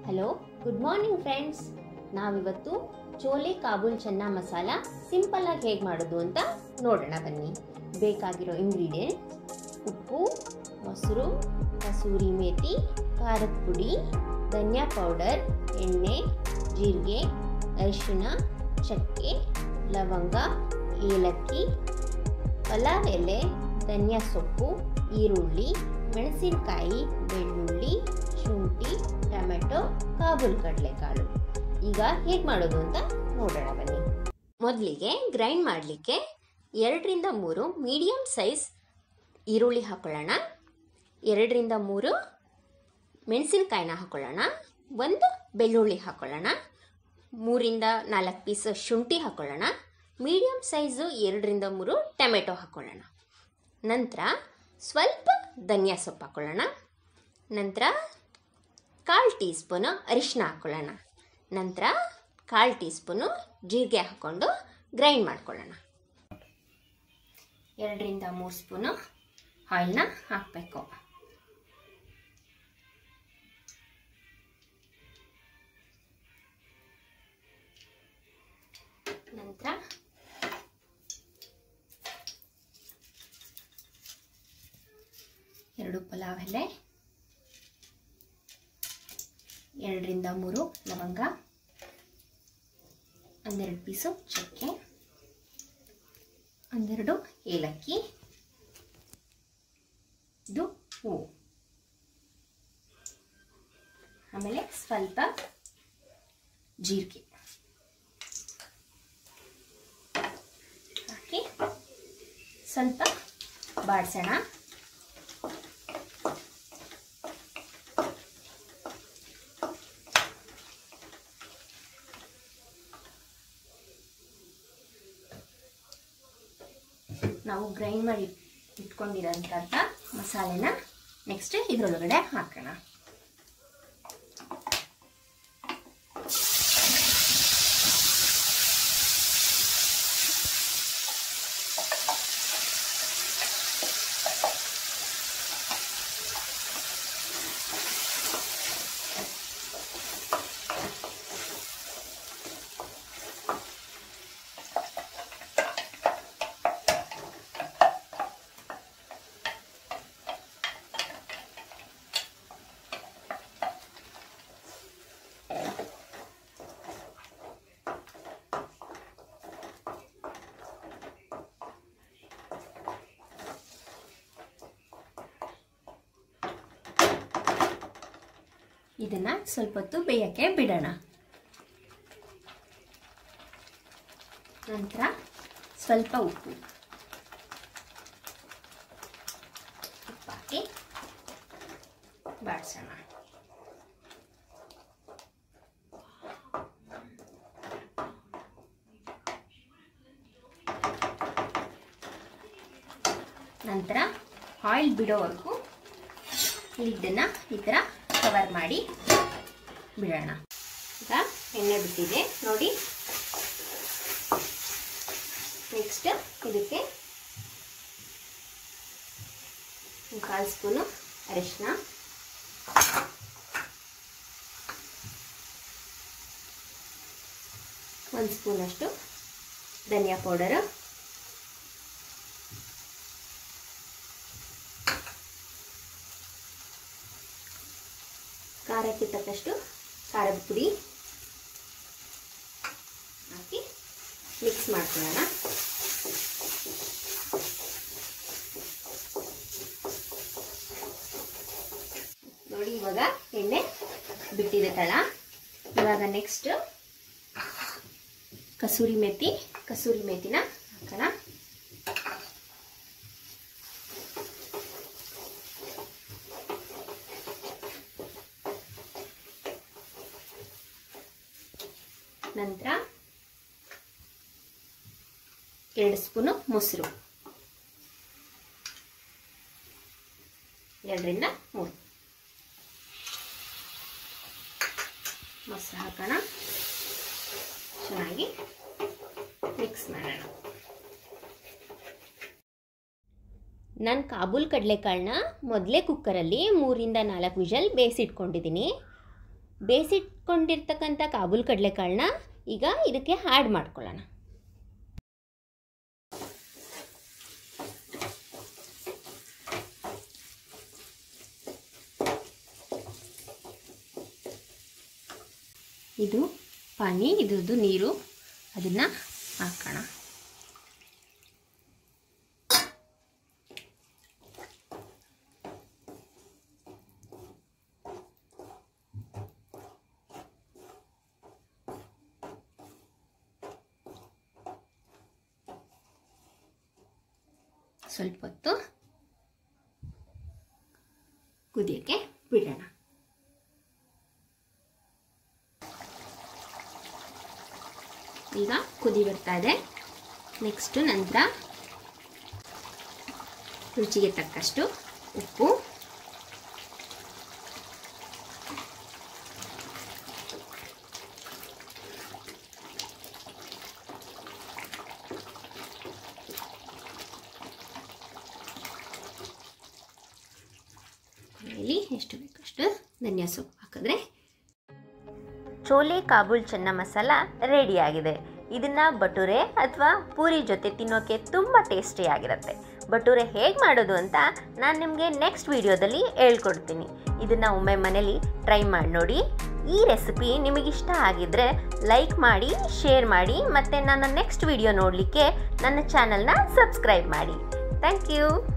hello good morning friends ನಾವಿವತ್ತು ಚೋಲೆ ಕಾಬೂಲ್ ಚೆನ್ನ masala simple ಆಗಿ ಹೇಗೆ ಮಾಡೋದು ಅಂತ ನೋಡೋಣ ಬನ್ನಿ ಬೇಕಾಗಿರೋ ಇಂಗ್ರೀಡಿಯೆಂಟ್ಸ್ ಉಪ್ಪು ಮೊಸರು ಕಸೂರಿ ಮೇಥಿ ಖಾರದ ಪುಡಿ ಧನಿಯಾ ಪೌಡರ್ ಎಣ್ಣೆ ಜೀರಿಗೆ ಅರಿಶಿಣ ಚಕ್ಕೆ ಲವಂಗ ಏಲಕ್ಕಿ ಪಲಾವ್ ಎಲೆ ಧನಿಯಾ ಸೊಪ್ಪು ಈರುಳ್ಳಿ ಮೆಣಸಿನಕಾಯಿ ಬೆಳ್ಳುಳ್ಳಿ ಶುಂಠಿ ಟೊಮೆಟೊ ಕಾಬೂಲ್ ಕಡಲೆಕಾಳು ಈಗ ಹೇಗೆ ಮಾಡೋದು ಅಂತ ನೋಡೋಣ ಬನ್ನಿ ಮೊದಲಿಗೆ ಗ್ರೈಂಡ್ ಮಾಡಲಿಕ್ಕೆ ಎರಡರಿಂದ ಮೂರು ಮೀಡಿಯಮ್ ಸೈಜ್ ಈರುಳ್ಳಿ ಹಾಕೊಳ್ಳೋಣ ಎರಡರಿಂದ ಮೂರು ಮೆಣಸಿನಕಾಯಿನ ಹಾಕೊಳ್ಳೋಣ ಒಂದು ಬೆಳ್ಳುಳ್ಳಿ ಹಾಕೊಳ್ಳೋಣ ಮೂರಿಂದ ನಾಲ್ಕು ಪೀಸ್ ಶುಂಠಿ ಹಾಕೊಳ್ಳೋಣ ಮೀಡಿಯಮ್ ಸೈಜು ಎರಡರಿಂದ ಮೂರು ಟೊಮೆಟೊ ಹಾಕೊಳ್ಳೋಣ ನಂತರ ಸ್ವಲ್ಪ ಧನಿಯಾ ಸೊಪ್ಪು ಹಾಕೊಳ್ಳೋಣ ನಂತರ ಕಾಲು ಟೀ ಸ್ಪೂನು ಅರಿಶಿನ ಹಾಕೊಳ್ಳೋಣ ನಂತರ ಕಾಲು ಟೀ ಸ್ಪೂನು ಜೀರಿಗೆ ಹಾಕ್ಕೊಂಡು ಗ್ರೈಂಡ್ ಮಾಡ್ಕೊಳ್ಳೋಣ ಎರಡರಿಂದ ಮೂರು ಸ್ಪೂನು ಆಯಿಲ್ನ ಹಾಕಬೇಕು ನಂತರ ಎರಡು ಪಲಾವ್ ಎಲೆ ಎರಡರಿಂದ ಮೂರು ಲವಂಗ ಒಂದೆರಡು ಪೀಸು ಚಕ್ಕೆ ಒಂದೆರಡು ಏಲಕ್ಕಿ ಇದು ಹೂವು ಆಮೇಲೆ ಸ್ವಲ್ಪ ಜೀರಿಗೆ ಹಾಕಿ ಸ್ವಲ್ಪ ಬಾಡಿಸೋಣ ನಾವು ಗ್ರೈಂಡ್ ಮಾಡಿ ಇಟ್ಕೊಂಡಿರೋಂಥ ಮಸಾಲೆನ ನೆಕ್ಸ್ಟ್ ಇದರೊಳಗಡೆ ಹಾಕೋಣ ಇದನ್ನ ಸ್ವಲ್ಪ ಹೊತ್ತು ಬೇಯಕ್ಕೆ ಬಿಡೋಣ ನಂತರ ಸ್ವಲ್ಪ ಉಪ್ಪು ಉಪ್ಪು ಹಾಕಿ ಬಾಡಿಸೋಣ ನಂತರ ಆಯಿಲ್ ಬಿಡೋವರೆಗೂ ಲಿಡ್ಡನ್ನ ಈ ಥರ ಕವರ್ ಮಾಡಿ ಬಿಡೋಣ ಈಗ ಎಣ್ಣೆ ಬಿಟ್ಟಿದೆ ನೋಡಿ ನೆಕ್ಸ್ಟ್ ಇದಕ್ಕೆ ಕಾಲು ಸ್ಪೂನು ಅರಿಶಿನ ಒಂದು ಸ್ಪೂನಷ್ಟು ಧನಿಯಾ ಪೌಡರು ಖಾರಕ್ಕೆ ತಕ್ಕಷ್ಟು ಖಾರದ ಪುಡಿ ಹಾಕಿ ಮಿಕ್ಸ್ ಮಾಡ್ಕೊಳ್ಳೋಣ ನೋಡಿ ಇವಾಗ ಎಣ್ಣೆ ಬಿಟ್ಟಿದೆ ತಳ ಇವಾಗ ನೆಕ್ಸ್ಟ್ ಕಸೂರಿ ಮೆಥಿ ಕಸೂರಿ ಮೆಥಿನ ಹಾಕೋಣ ನಂತರ ಎರಡು ಸ್ಪೂನು ಮೊಸರು ಎರಡರಿಂದ ಮೂರು ಮೊಸರು ಹಾಕೋಣ ಚೆನ್ನಾಗಿ ಮಿಕ್ಸ್ ಮಾಡೋಣ ನಾನು ಕಾಬೂಲ್ ಕಡಲೆಕಾಳನ್ನ ಮೊದಲೇ ಕುಕ್ಕರಲ್ಲಿ ಮೂರಿಂದ ನಾಲ್ಕು ವಿಷಲ್ ಬೇಯಿಸಿಟ್ಕೊಂಡಿದ್ದೀನಿ ಬೇಯಿಸಿಟ್ಕೊಂಡಿರ್ತಕ್ಕಂಥ ಕಾಬೂಲ್ ಕಡಲೆಕಾಳನ್ನ ಈಗ ಇದಕ್ಕೆ ಆ್ಯಡ್ ಮಾಡ್ಕೊಳ್ಳೋಣ ಇದು ಪಾನಿ ಇದ್ರದ್ದು ನೀರು ಅದನ್ನು ಹಾಕೋಣ ಸ್ವಲ್ಪ ಹೊತ್ತು ಕುದಿಯೋಕ್ಕೆ ಬಿಡೋಣ ಈಗ ಕುದಿ ಬರ್ತಾ ಇದೆ ನೆಕ್ಸ್ಟು ನಂತರ ರುಚಿಗೆ ತಕ್ಕಷ್ಟು ಉಪ್ಪು ಇಲ್ಲಿ ಎಷ್ಟು ಬೇಕಷ್ಟು ಧನಿಯಾ ಸೊಪ್ಪು ಹಾಕಿದ್ರೆ ಚೋಲೆ ಕಾಬೂಲ್ ಚೆನ್ನ ಮಸಾಲ ರೆಡಿಯಾಗಿದೆ ಇದನ್ನು ಬಟೂರೆ ಅಥವಾ ಪೂರಿ ಜೊತೆ ತಿನ್ನೋಕ್ಕೆ ತುಂಬ ಟೇಸ್ಟಿಯಾಗಿರುತ್ತೆ ಬಟೂರೆ ಹೇಗೆ ಮಾಡೋದು ಅಂತ ನಾನು ನಿಮಗೆ ನೆಕ್ಸ್ಟ್ ವಿಡಿಯೋದಲ್ಲಿ ಹೇಳ್ಕೊಡ್ತೀನಿ ಇದನ್ನು ಒಮ್ಮೆ ಮನೇಲಿ ಟ್ರೈ ಮಾಡಿ ನೋಡಿ ಈ ರೆಸಿಪಿ ನಿಮಗಿಷ್ಟ ಆಗಿದ್ದರೆ ಲೈಕ್ ಮಾಡಿ ಶೇರ್ ಮಾಡಿ ಮತ್ತು ನನ್ನ ನೆಕ್ಸ್ಟ್ ವಿಡಿಯೋ ನೋಡಲಿಕ್ಕೆ ನನ್ನ ಚಾನಲ್ನ ಸಬ್ಸ್ಕ್ರೈಬ್ ಮಾಡಿ ಥ್ಯಾಂಕ್ ಯು